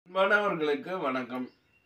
மாணவர்களுக்கு வணக்கம்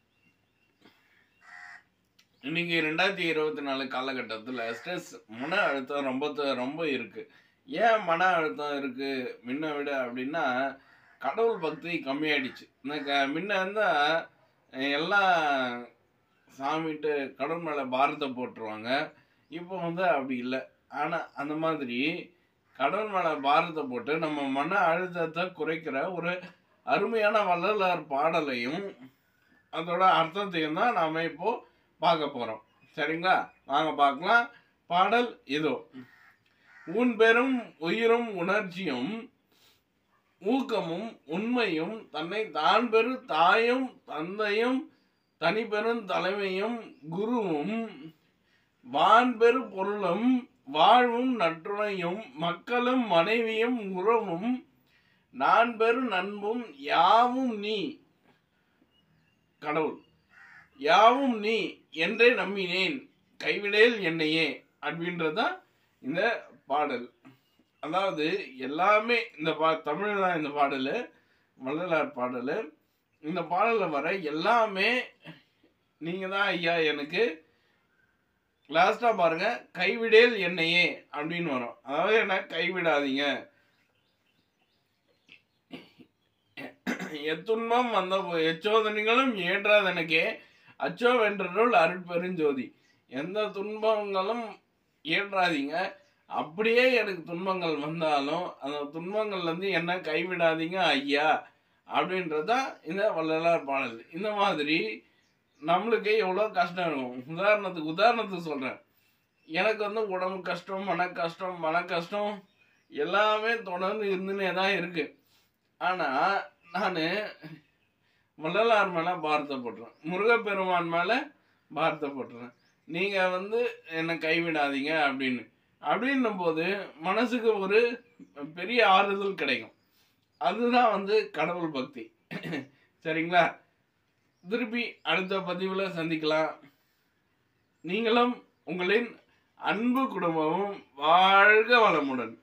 இன்னைக்கு ரெண்டாயிரத்தி இருபத்தி நாலு காலகட்டத்தில் ஸ்ட்ரெஸ் மன அழுத்தம் ரொம்ப த- ரொம்ப இருக்கு ஏன் மன அழுத்தம் இருக்கு முன்ன விட அப்படின்னா கடவுள் பக்தி கம்மியாயிடுச்சு இந்த க முன்ன இருந்தால் எல்லாம் சாமிட்டு கடவுள் மேலே பாரத்தை போட்டுருவாங்க இப்போ வந்து அப்படி இல்லை ஆனால் அந்த மாதிரி கடவுள் மேலே பாரத்தை போட்டு நம்ம மன அழுத்தத்தை குறைக்கிற ஒரு அருமையான வள்ளலார் பாடலையும் அதோட அர்த்தத்தையும் தான் நாம இப்போ பார்க்க போறோம் சரிங்களா வாங்க பார்க்கலாம் பாடல் இதோ உன் பெரும் உயிரும் உணர்ச்சியும் ஊக்கமும் உண்மையும் தன்னை தான் பெரு தாயும் தந்தையும் தனிப்பெரும் தலைமையும் குருவும் வான்பெரு பொருளும் வாழ்வும் நற்றுணையும் மக்களும் மனைவியும் உறவும் நான் பெரு நண்பும் யாவும் நீ கடவுள் யாவும் நீ என்றே நம்பினேன் கைவிடேல் என்னையே அப்படின்றதுதான் இந்த பாடல் அதாவது எல்லாமே இந்த பா தமிழ் தான் இந்த பாடல் வள்ளலார் பாடல் இந்த பாடலில் வர எல்லாமே நீங்கள் தான் ஐயா எனக்கு லாஸ்ட்டாக பாருங்க கைவிடேல் என்னையே அப்படின்னு வரும் அதாவது என்ன கைவிடாதீங்க எத்துன்பம் வந்த போ- எச்சோதனைகளும் ஏற்றாதனக்கே அச்சோ வென்றருள் அருட்பெருஞ்சோதி எந்த துன்பங்களும் ஏற்றாதீங்க அப்படியே எனக்கு துன்பங்கள் வந்தாலும் அந்த துன்பங்கள்ல இருந்து என்ன கைவிடாதீங்க ஐயா அப்படின்றதான் இந்த வள்ளலார் பாடல் இந்த மாதிரி நம்மளுக்கு எவ்வளோ கஷ்டம் இருக்கும் உதாரணத்துக்கு உதாரணத்துக்கு சொல்கிறேன் எனக்கு வந்து உடம்பு கஷ்டம் மன கஷ்டம் மன கஷ்டம் எல்லாமே தொடர்ந்து இருந்துனே தான் இருக்கு ஆனால் நான் வள்ளலார் மேலே பாரத்தை போட்டுறேன் முருகப்பெருமான் மேலே பாரத்தை போட்டுறேன் நீங்கள் வந்து என்னை கைவிடாதீங்க அப்படின்னு அப்படின்னும் போது மனசுக்கு ஒரு பெரிய ஆறுதல் கிடைக்கும் அதுதான் வந்து கடவுள் பக்தி சரிங்களா திருப்பி அடுத்த பதிவில் சந்திக்கலாம் நீங்களும் உங்களின் அன்பு குடும்பமும் வாழ்க வளமுடன்